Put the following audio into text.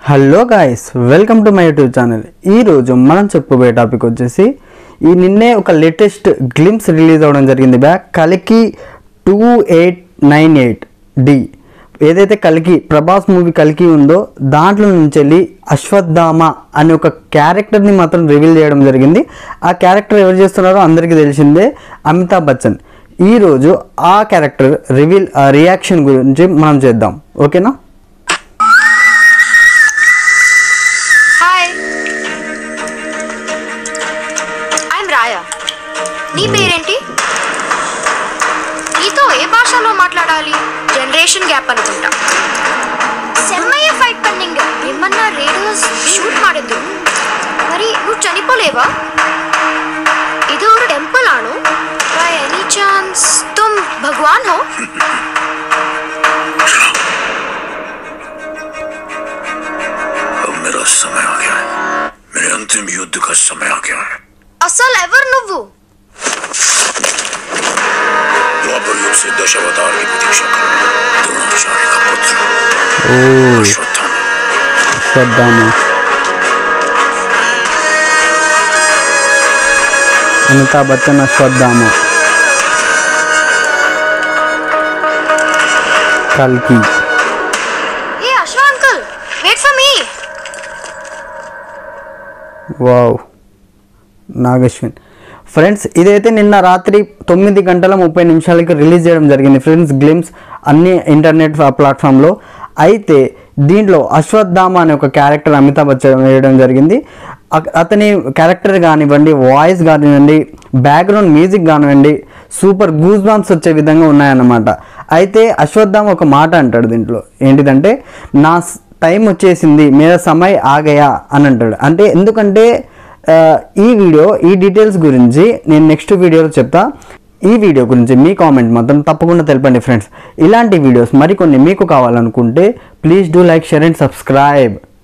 hello guys welcome to my YouTube channel ఈరోజు మనం చెప్పుకోబోయే టాపిక్ వచ్చేసి ఈ నిన్నే ఒక లేటెస్ట్ గ్లిమ్స్ రిలీజ్ అవ్వడం జరిగింది బ్యా కలికి two eight nine eight D ఏదైతే కలికి ప్రభాస్ మూవీ కలికి ఉందో దాంట్లో నుంచి వెళ్ళి అశ్వత్థామ అనే ఒక క్యారెక్టర్ని మాత్రం రివీల్ చేయడం జరిగింది ఆ క్యారెక్టర్ ఎవరు చేస్తున్నారో అందరికీ తెలిసిందే అమితాబ్ బచ్చన్ ఈరోజు ఆ క్యారెక్టర్ రివీల్ రియాక్షన్ గురించి మనం చేద్దాం ఓకేనా హాయ్ ఐఎమ్ రాయా నీ పేరేంటి నీతో ఏ భాషలో మాట్లాడాలి జనరేషన్ గ్యాప్ అనుకుంటా సెమ్మయ్య ఫైట్ పన్నింగ్ ఏమన్నా రేడియోస్ షూట్ ಮಾಡಿದ್ದು మరి నువ్వు చనిపోలేవా ಇದು ಒಂದು ಟೆಂಪಲ್ ಆಣು ಬೈ ಎನಿ ಚಾನ್ಸ್ ತುಮ್ ಭಗವಾನ್ ಹೋ अब मेरा समय आ गया है मेरे अंतिम युद्ध का समय आ गया है అసలు ఎవరు నువ్వు द्वापर युग से दशावतार की प्रतीक्षा कर द्रोणाचार्य का पुत्र ఓ अश्वत्थामा అశ్వత్థామ అమితాబ్ బచ్చన్ అశ్వత్థామ కల్కి ఏ అశ్వ uncle wait for me wow Nag Ashwin friends ఇదైతే నిన్న రాత్రి తొమ్మిది గంటల ముప్పై నిమిషాలకి రిలీజ్ చేయడం జరిగింది ఫ్రెండ్స్ గ్లిమ్స్ అన్ని ఇంటర్నెట్ ప్లాట్ఫామ్లో అయితే దీంట్లో అశ్వత్థామ అనే ఒక క్యారెక్టర్ అమితాబ్ బచ్చన్ వేయడం జరిగింది అ- అతని క్యారెక్టర్ కానివ్వండి వాయిస్ కానివ్వండి బ్యాక్గ్రౌండ్ మ్యూజిక్ కానివ్వండి సూపర్ గూస్ బాంబ్స్ వచ్చే విధంగా ఉన్నాయన్నమాట అయితే అశ్వత్థామ ఒక మాట అంటాడు దీంట్లో ఏంటిదంటే నా స్- టైం వచ్చేసింది మీద సమయ్ ఆగయా అని అంటాడు అంటే ఎందుకంటే ఆ, ఈ వీడియో ఈ డీటెయిల్స్ గురించి నేను నెక్స్ట్ వీడియోలో చెప్తా ఈ వీడియో గురించి మీ కామెంట్ మాత్రం తప్పకుండా తెలపండి ఫ్రెండ్స్ ఇలాంటి వీడియోస్ మరికొన్ని మీకు కావాలనుకుంటే please do like share and subscribe